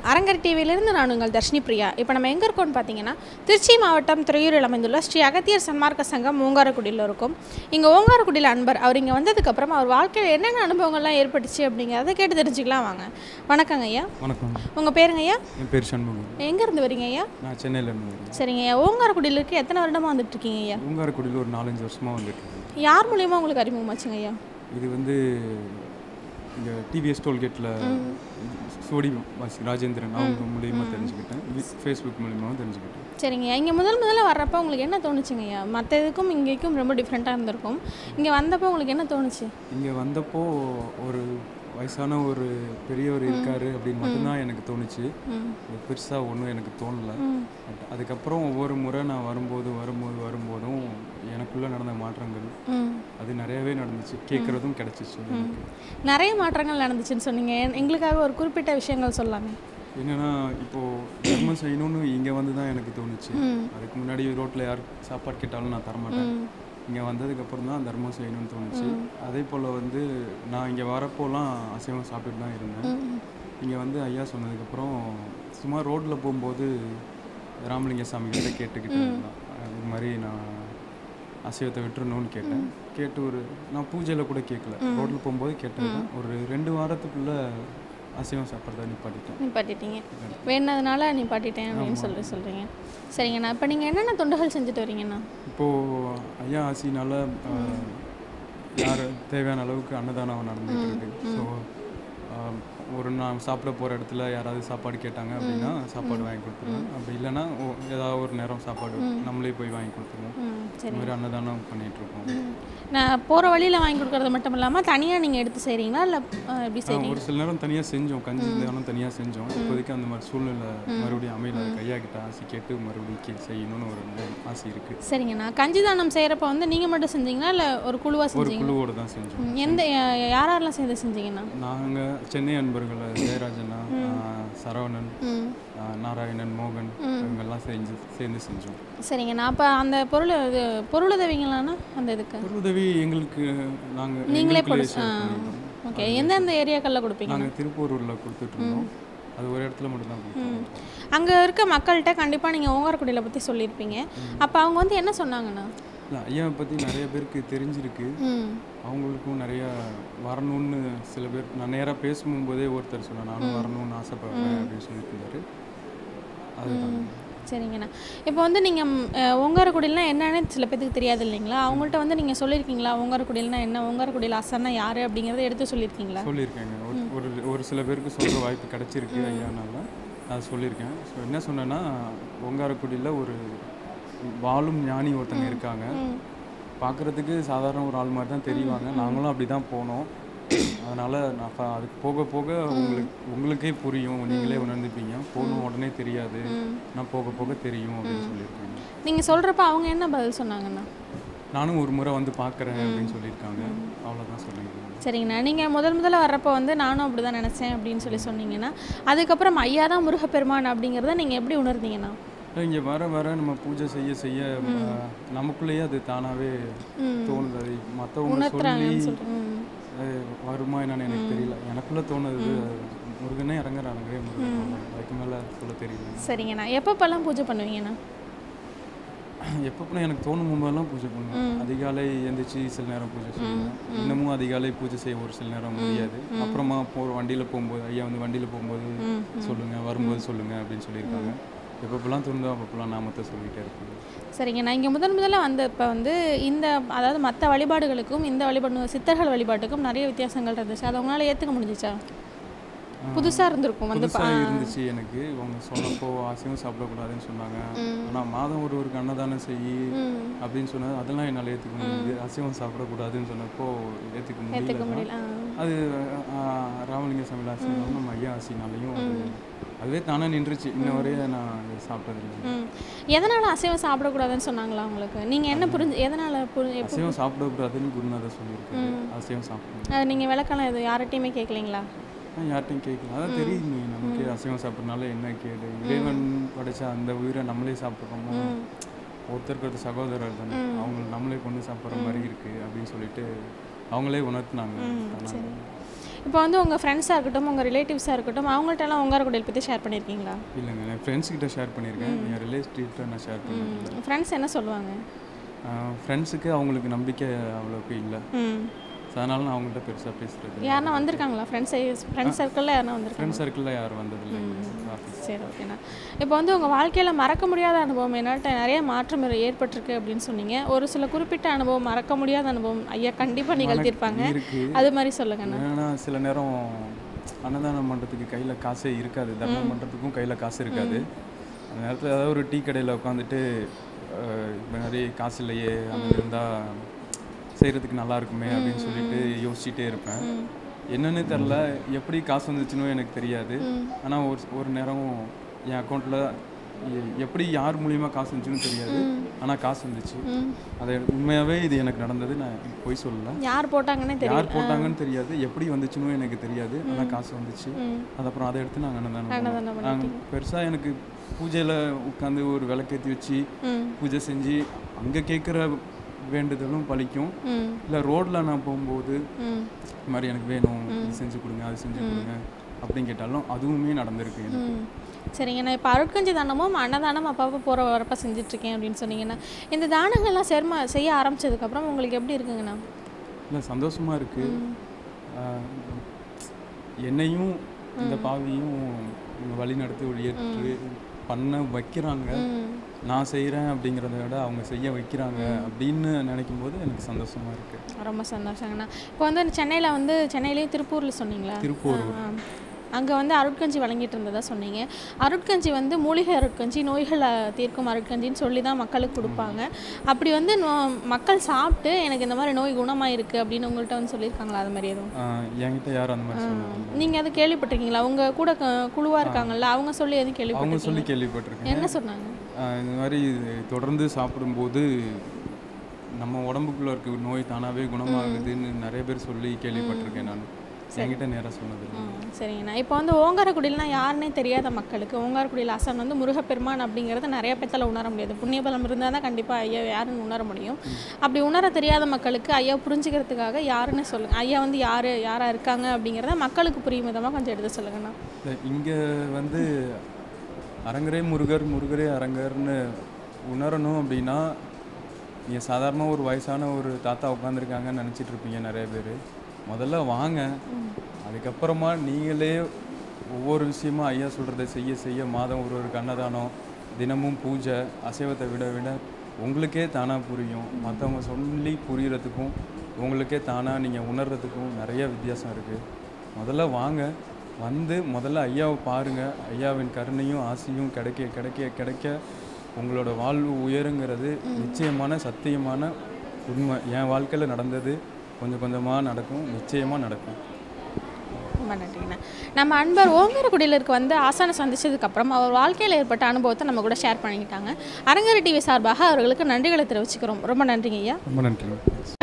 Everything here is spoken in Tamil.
அரங்கர் டிவியிலிருந்து நான் உங்கள் தர்ஷினி பிரியா இப்போ நம்ம எங்கே இருக்கோம்னு பார்த்தீங்கன்னா திருச்சி மாவட்டம் துறையூரில் அமைந்துள்ள ஸ்ரீ அகத்தியர் சன்மார்க்க சங்கம் ஓங்காரக்குடியில் இருக்கும் இங்கே ஓங்காரக்குடியில் அன்பர் அவர் இங்கே வந்ததுக்கப்புறம் அவர் வாழ்க்கையில் என்னென்ன அனுபவங்கள்லாம் ஏற்பட்டுச்சு அப்படிங்கிறத கேட்டு தெரிஞ்சுக்கலாம் வாங்க வணக்கங்க ஐயா வணக்கம் உங்கள் பேருங்க ஐயா என் பேர் சண்முகம் எங்கேருந்து வரீங்க ஐயா நான் சென்னையில் இருந்து வரேன் சரிங்க ஐயா ஓங்காரக்குடியில் இருக்க எத்தனை வருடமாக வந்துட்டு இருக்கீங்க ஐயா பூங்காரக்குடியில் ஒரு நாலஞ்சு வருஷமாக வந்துட்டு இருக்கேன் யார் மூலியமாக உங்களுக்கு அறிமுகமாச்சுங்க ஐயா இது வந்து இங்கே டிவிஎஸ் டோல்கேட்டில் சோடி வாசி ராஜேந்திரன் அவங்க மூலியமாக தெரிஞ்சுக்கிட்டேன் ஃபேஸ்புக் மூலியமாகவும் தெரிஞ்சுக்கிட்டேன் சரிங்க ஐயா இங்கே முதல் முதல்ல வர்றப்போ உங்களுக்கு என்ன தோணுச்சுங்க ஐயா மற்ற இதுக்கும் இங்கேக்கும் ரொம்ப டிஃப்ரெண்ட்டாக இருந்திருக்கும் இங்கே வந்தப்போ உங்களுக்கு என்ன தோணுச்சு இங்கே வந்தப்போ ஒரு வயசான ஒரு பெரியவர் இருக்காரு அப்படின்னு மட்டும்தான் எனக்கு தோணுச்சு ம் பெருசாக ஒன்றும் எனக்கு தோணலை ம் பட் அதுக்கப்புறம் ஒவ்வொரு முறை நான் வரும்போது வரும்போது வரும்போதும் எனக்குள்ளே நடந்த மாற்றங்கள் ம் அது நிறையவே நடந்துச்சு கேட்குறதும் கிடச்சிச்சு எனக்கு நிறைய மாற்றங்கள் நடந்துச்சுன்னு சொன்னீங்க என்- எங்களுக்காக ஒரு குறிப்பிட்ட விஷயங்கள் சொல்லாமே என்னன்னா இப்போ தர்மம் செய்யணும்னு இங்கே வந்து தான் எனக்கு தோணுச்சு ம் அதுக்கு முன்னாடி ரோட்டில் யார் சாப்பாடு கேட்டாலும் நான் தரமாட்டேன் ம் இங்கே வந்ததுக்கப்புறம் தான் தர்மம் செய்யணும்னு தோணுச்சு அதே போல் வந்து நான் இங்கே வரப்போலாம் அசைவம் சாப்பிட்டுட்டு தான் இருந்தேன் ம் இங்கே வந்து ஐயா சொன்னதுக்கப்புறம் சும்மா ரோட்டில் போகும்போது ராமலிங்க சாமி கிட்ட கேட்டுக்கிட்டு இருந்தேன் இது மாதிரி நான் அசைவத்தை விட்டுறணும்னு கேட்டேன் கேட்டு ஒரு நான் பூஜையில் கூட கேட்கல ரோட்டில் போகும்போது கேட்டது தான். ஒரு ரெண்டு வாரத்துக்குள்ளே அசைவம் சாப்பிட்றத நிப்பாட்டிட்டேன் நிப்பாட்டிட்டீங்க வேணதுனால நிப்பாட்டிட்டேன் அப்படின்னு சொல்லி சொல்கிறீங்க சரிங்கண்ணா இப்போ நீங்கள் என்னென்ன தொண்டுகள் செஞ்சுட்டு வரீங்கண்ணா இப்போது ஐயா ஆசினால ஆஹ், யார் தேவையான அளவுக்கு அன்னதானம் நடந்துகிட்டு இருக்கு ஸோ ஒரு நான் சாப்பிட போகிற இடத்துல யாராவது சாப்பாடு கேட்டாங்க அப்படின்னா சாப்பாடு வாங்கி கொடுத்துருவேன் அப்படி இல்லைன்னா ஓ- ஏதாவது ஒரு நேரம் சாப்பாடு நம்மளே போய் வாங்கி கொடுத்துருவோம் ம் சரி இந்த மாதிரி அன்னதானம் பண்ணிட்டு இருக்கோம் நான் போகிற வழியில் வாங்கி கொடுக்கறது மட்டும் இல்லாமல் தனியாக நீங்கள் எடுத்து செய்கிறீங்களா இல்லை எப்படி ஆஹ், செய்கிறீங்க ஒரு சில நேரம் தனியாக செஞ்சோம் கஞ்சி தானம் தனியாக செஞ்சோம் இப்போதைக்கு அந்த மாதிரி சூழ்நிலை மறுபடியும் அமையல அதுக்கு ஐயா கிட்ட ஆசை கேட்டு மறுபடியும் கே- செய்யணும்னு ஒரு ஆசை இருக்குது சரிங்கண்ணா கஞ்சி தானம் செய்கிறப்ப வந்து நீங்கள் மட்டும் செஞ்சீங்களா இல்லை ஒரு குழுவாக ஒரு செஞ்சீங்க குழுவோட தான் செஞ்சோம் ம், எந்த யா- யாரெல்லாம் சேர்ந்து செஞ்சீங்கண்ணா நாங்கள் சென்னை அன்பர்கள் ஜெயராஜனா ஆஹ், சரவணன் ம் ஆஹ், நாராயணன் மோகன் இவங்கெல்லாம் செஞ்சு சேர்ந்து செஞ்சோம் சரிங்கண்ணா அப்போ அந்த பொருள் இது பொருளுதவிங்களாண்ணா அந்த இதுக்கு பொருளுதவி எங்களுக்கு நாங்கள் நீங்களே போடு ஆ ஓகே எந்தெந்த ஏரியாக்களில் கொடுப்பீங்க நாங்கள் திருப்பூரூரில் கொடுத்துட்டு இருந்தோம் அது ஒரு இடத்துல மட்டும் தான் கொடுத்தோம் ம் அங்கே இருக்க மக்கள்கிட்ட கண்டிப்பாக நீங்கள் ஓங்காரக்குடியில் பற்றி சொல்லியிருப்பீங்க அப்போ அவங்க வந்து என்ன சொன்னாங்கண்ணா இல்லை ஐயாவை பற்றி நிறைய பேருக்கு தெரிஞ்சிருக்கு ம் அவங்களுக்கும் நிறைய வரணும்னு சில பேர் நான் நேராக பேசும்போதே ஒருத்தர் சொன்னேன் நானும் வரணும்னு ஆசைப்படுறேன் அப்படின்னு சொல்லிட்டு இருந்தாரு அதுதான் சரிங்கண்ணா இப்போ வந்து நீங்கள் ஓங்காரக்குடியில்னா என்னன்னு சில பேத்துக்கு தெரியாது இல்லைங்களா அவங்கள்ட்ட வந்து நீங்கள் சொல்லியிருக்கீங்களா ஓங்காரக்குடியில்னா என்ன ஓங்காரக்குடியில் அசன்னா யார் அப்படிங்கிறத எடுத்து சொல்லியிருக்கீங்களா சொல்லியிருக்கேங்க ஒரு ஒரு ஒரு சில பேருக்கு சொல்கிற வாய்ப்பு கிடைச்சிருக்கு ஐயானால நான் சொல்லியிருக்கேன் ஸோ என்ன சொன்னேன்னா ஒங்காரக்குடியில் ஒரு வாழும் ஞானி ஒருத்தங்க இருக்காங்க ம் பார்க்குறதுக்கு சாதாரண ஒரு ஆள் மாதிரி தான் தெரிவாங்க நாங்களும் அப்படி தான் போனோம் அதனால் நான் ப- அதுக்கு போக போக உங்களுக்கு உங்களுக்கே புரியும் நீங்களே உணர்ந்துப்பீங்க போகணும் உடனே தெரியாது நான் போக போக தெரியும் அப்படின்னு சொல்லியிருக்காங்க நீங்கள் சொல்கிறப்ப அவங்க என்ன பதில் சொன்னாங்கண்ணா நானும் ஒரு முறை வந்து பார்க்குறேன் அப்படின்னு சொல்லியிருக்காங்க அவ்வளோதான் சொல்லியிருக்காங்க சரிங்கண்ணா நீங்கள் முதல் முதல்ல வர்றப்போ வந்து நானும் அப்படி தான் நினச்சேன் அப்படின்னு சொல்லி சொன்னீங்கன்னா அதுக்கப்புறம் ஐயா தான் முருகப்பெருமான் அப்படிங்கிறத நீங்கள் எப்படி உணர்ந்தீங்கண்ணா இங்கே வர வர நம்ம பூஜை செய்ய செய்ய அஹ், நமக்குள்ளேயே அது தானாகவே ம். தோணுது அது மற்றவங்க சொல்லி உணர்த்துறாங்கன்னு சொல்கிறேன் அஹ், வருமா என்னன்னு எனக்கு தெரியல எனக்குள்ளே தோணுது முருகனே இறங்குறானுங்க முருகன் அதுக்கு மேலே சொல்ல தெரியல சரிங்கண்ணா எப்பப்பெல்லாம் பூஜை பண்ணுவீங்கண்ணா எப்போ எனக்கு தோணும் போதெல்லாம் பூஜை பண்ணுவேன் அதிகாலை எந்திரிச்சு சில நேரம் பூஜை செய்வேன் இன்னமும் அதிகாலை பூஜை செய்ய ஒரு சில நேரம் முடியாது அப்புறமா போ வண்டியில் போகும்போது ஐயா வந்து வண்டியில் போகும்போது சொல்லுங்க வரும்போது சொல்லுங்க அப்படின்னு சொல்லியிருக்காங்க எப்பப்பெல்லாம் தோணுதோ அப்பப்பெல்லாம் நாமத்தை சொல்லிட்டே இருப்பேன் சரிங்கண்ணா இங்கே முதன் முதல்ல வந்த இப்போ வந்து இந்த அதாவது மற்ற வழிபாடுகளுக்கும் இந்த வழிபாடு சித்தர்கள் வழிபாட்டுக்கும் நிறைய வித்தியாசங்கள் இருந்துச்சு அதை உங்களால் ஏற்றுக்க முடிஞ்சிச்சா புதுசாக இருந்திருக்கும் வந்து புதுசா இருந்துச்சு எனக்கு இவங்க சொன்னப்போ ஆசையும் சாப்பிடக்கூடாதுன்னு சொன்னாங்க ஆனால் மாதம் ஒரு ஒரு அன்னதானம் செய் ம் அப்படின்னு சொன்னது அதெல்லாம் என்னால் ஏற்றுக்க முடியுது அசைவம் சாப்பிடக்கூடாதுன்னு சொன்னப்போ ஏற்றுக்க ஏற்றுக்க முடியல முடியல ஆ. அது ஆஹ், ராமலிங்க சமையல் ஆசினாலும் நம்ம ஐயா ஆசினாலையும் அது அதுவே தானே நின்றுச்சு இன்ன வரைய நான் அதை சாப்பிட்டதில்லை ம் எதனால் அசைவம் சாப்பிடக்கூடாதுன்னு சொன்னாங்களா உங்களுக்கு நீங்கள் என்ன புரிஞ்சு எதனால் புரி எப்போ அசைவம் சாப்பிடக்கூடாதுன்னு குருநாதர் சொல்லியிருக்காரு அசைவம் சாப்பிடணும் அது நீங்கள் விளக்கலாம் இது யார்கிட்டையுமே கேட்கலீங்களா நான் யார்ட்டையும் கேட்கல அதான் தெரியுமே நமக்கு அசைவம் சாப்பிட்றதுனால என்ன கேடு இறைவன் படைச்ச அந்த உயிரை நம்மளே சாப்பிட்றோமோ ஒருத்தருக்கு ஒரு சகோதரர் தானே அவங்கள நம்மளே கொண்டு சாப்பிட்ற மாதிரி இருக்கு அப்படின்னு சொல்லிட்டு அவங்களே உணர்த்தினாங்க தானாக. இப்போ வந்து உங்கள் ஃப்ரெண்ட்ஸாக இருக்கட்டும் உங்கள் ரிலேட்டிவ்ஸாக இருக்கட்டும் அவங்கள்ட்டலாம் ஓங்காரக்குடியில் பற்றி ஷேர் பண்ணியிருக்கீங்களா இல்லைங்க நான் ஃப்ரெண்ட்ஸ் கிட்ட ஷேர் பண்ணியிருக்கேன் என் ரிலேட்டிவ்கிட்ட நான் ஷேர் பண்ணியிருக்கேன் ஃப்ரெண்ட்ஸ் என்ன சொல்லுவாங்க ஃப்ரெண்ட்ஸுக்கு அவங்களுக்கு நம்பிக்கை அவ்வளோக்கு இல்லை ம் ஸோ அதனால நான் அவங்கள்ட்ட பெருசாக பேசுகிறது யாருன்னா வந்திருக்காங்களா ஃப்ரெண்ட்ஸ் ஃப்ரெண்ட்ஸ் சர்க்கிளில் யாருன்னா வந்திருக்காங்க ஃப்ரெண்ட் சர்க்கிளில் யாரும் வந்ததில்லை ஆஃபீஸ் சரி ஓகேண்ணா இப்போ வந்து உங்கள் வாழ்க்கையில் மறக்க முடியாத அனுபவம் என்கிட்ட நிறைய மாற்றம் ஏ- ஏற்பட்டிருக்கு அப்படின்னு சொன்னீங்க ஒரு சில குறிப்பிட்ட அனுபவம் மறக்க முடியாத அனுபவம் ஐயா கண்டிப்பாக நிகழ்த்தியிருப்பாங்க இருக்கு அது மாதிரி சொல்லுங்கண்ணா ஏன்னா சில நேரம் அன்னதானம் பண்ணுறதுக்கு கையில் காசே இருக்காது தர்மம் பண்ணுறதுக்கும் கையில் காசு இருக்காது அந்த நேரத்தில் ஏதாவது ஒரு டீ கடையில் உட்காந்துட்டு இப்போ நிறைய காசு இல்லையே அங்கே இருந்தால் செய்கிறதுக்கு நல்லா இருக்குமே அப்படின்னு சொல்லிட்டு யோசிச்சுட்டே இருப்பேன் என்னன்னு தெரில எப்படி காசு வந்துச்சுன்னு எனக்கு தெரியாது ஆனால் ஒரு ஒரு நேரம் என் அக்கௌண்ட்டில் எப்படி யார் மூலியமா காசு வந்துச்சுன்னு தெரியாது ஆனால் காசு வந்துச்சு ம் அது உண்மையாகவே இது எனக்கு நடந்தது நான் பொய் சொல்லல யார் போட்டாங்கன்னே தெரியும் யார் போட்டாங்கன்னு தெரியாது எப்படி வந்துச்சுன்னு எனக்கு தெரியாது ஆனால் காசு வந்துச்சு ம் அது அப்புறம் அதை எடுத்து நாங்கள் அன்னதானம் அன்னதானம் பண்ணோம். நாங்கள் பெருசாக எனக்கு பூஜையில் உட்காந்து ஒரு விளக்கேற்றி வச்சு ம் பூஜை செஞ்சு அங்கே கேட்குற வேண்டுதலும் பலிக்கும் ம் இல்லை ரோட்டில் நான் போகும்போது ம் இந்த மாதிரி எனக்கு வேணும் இது செஞ்சு கொடுங்க அது செஞ்சு கொடுங்க அப்படின்னு கேட்டாலும் அதுவுமே நடந்திருக்கு எனக்கு ம் சரிங்கண்ணா இப்போ அருட்கஞ்சி தானமும் அன்னதானம் அப்பப்போ போகிற வரப்போ செஞ்சுட்ருக்கேன் அப்படின்னு சொன்னீங்கண்ணா இந்த தானங்கள்லாம் செர்மா செய்ய ஆரம்பிச்சதுக்கப்புறம் உங்களுக்கு எப்படி இருக்குங்கண்ணா இல்லை சந்தோஷமாக இருக்குது என்னையும் இந்த பாவியும் இவங்க வழி நடத்தி ஒரு ஏற்று பண்ண வைக்கிறாங்க ம் நான் செய்கிறேன் அப்படிங்கிறத விட அவங்க செய்ய வைக்கிறாங்க அப்படின்னு நினைக்கும் போது எனக்கு சந்தோஷமாக இருக்குது ரொம்ப சந்தோஷங்கண்ணா இப்போ வந்து சென்னையில் வந்து சென்னையிலேயும் திருப்பூரில் சொன்னீங்களா திருப்பூர் அங்கே வந்து அருட்கஞ்சி வழங்கிட்டு இருந்ததா சொன்னீங்க அருட்கஞ்சி வந்து மூலிகை அருட்கஞ்சி நோய்களை தீர்க்கும் அருட்கஞ்சின்னு சொல்லி தான் மக்களுக்கு கொடுப்பாங்க அப்படி வந்து நோ- மக்கள் சாப்பிட்டு எனக்கு இந்த மாதிரி நோய் குணமாயிருக்கு அப்படின்னு உங்கள்கிட்ட வந்து சொல்லியிருக்காங்களா அது மாதிரி எதுவும் என்கிட்ட யாரும் அந்த மாதிரி சொல்லுவாங்க நீங்கள் அது கேள்விப்பட்டிருக்கீங்களா உங்கள் கூட குழுவாக இருக்காங்கல்ல அவங்க சொல்லி எதுவும் அவங்க கேள்விப்பட்டிருக்கீங்க சொல்லி கேள்விப்பட்டிருக்கேன் என்ன சொன்னாங்க ஆஹ் இந்த மாதிரி இது தொடர்ந்து சாப்பிடும்போது நம்ம உடம்புக்குள்ள இருக்க நோய் தானாகவே குணமாகுதுன்னு நிறைய பேர் சொல்லி கேள்விப்பட்டிருக்கேன் நான் என்கிட்ட நேராக சொன்னதில்லை ம், சரிங்கண்ணா இப்போ வந்து ஓங்காரக்குடியில்னா யாருன்னே தெரியாத மக்களுக்கு ஓங்காரக்குடியில் அசன் வந்து முருகப்பெருமான் அப்படிங்கிறத நிறைய பேத்தால உணர முடியாது புண்ணியபலம் இருந்தால் தான் கண்டிப்பாக ஐயா யாருன்னு உணர முடியும் அப்படி உணர தெரியாத மக்களுக்கு ஐயா புரிஞ்சுக்கிறதுக்காக யாருன்னு சொல்லுங்க ஐயா வந்து யார் யாராக இருக்காங்க அப்படிங்கிறத மக்களுக்கு புரியும் விதமாக கொஞ்சம் எடுத்து சொல்லுங்கண்ணா இங்கே வந்து அரங்கரே முருகர் முருகரே அரங்கர்னு உணரணும் அப்படின்னா நீங்கள் சாதாரணமாக ஒரு வயசான ஒரு தாத்தா உட்காந்துருக்காங்கன்னு நினச்சிட்டு இருப்பீங்க நிறைய பேர் முதல்ல வாங்க அதுக்கப்புறமா நீங்களே ஒவ்வொரு விஷயமா ஐயா சொல்கிறத செய்ய செய்ய மாதம் ஒரு ஒரு அன்னதானம் தினமும் பூஜை அசைவத்தை விட விட உங்களுக்கே தானாக புரியும் மற்றவங்க சொல்லி புரியறதுக்கும் உங்களுக்கே தானாக நீங்கள் உணர்றதுக்கும் நிறைய வித்தியாசம் இருக்குது முதல்ல வாங்க வந்து முதல்ல ஐயாவை பாருங்கள் ஐயாவின் கருணையும் ஆசையும் கிடைக்க கிடைக்க கிடைக்க உங்களோட வாழ்வு உயருங்கிறது நிச்சயமான சத்தியமான உண்மை என் வாழ்க்கையில் நடந்தது கொஞ்சம் கொஞ்சமாக நடக்கும் நிச்சயமாக நடக்கும் ரொம்ப நன்றிங்கண்ணா நம்ம அன்பர் ஓங்காரக்குடியிலருக்கு வந்து ஆசானை சந்திச்சதுக்கப்புறம் அவர் வாழ்க்கையில் ஏற்பட்ட அனுபவத்தை நம்ம கூட ஷேர் பண்ணிக்கிட்டாங்க அரங்கர் டிவி சார்பாக அவர்களுக்கு நன்றிகளை தெரிவிச்சுக்கிறோம் ரொம்ப நன்றிங்க ஐயா ரொம்ப நன்றி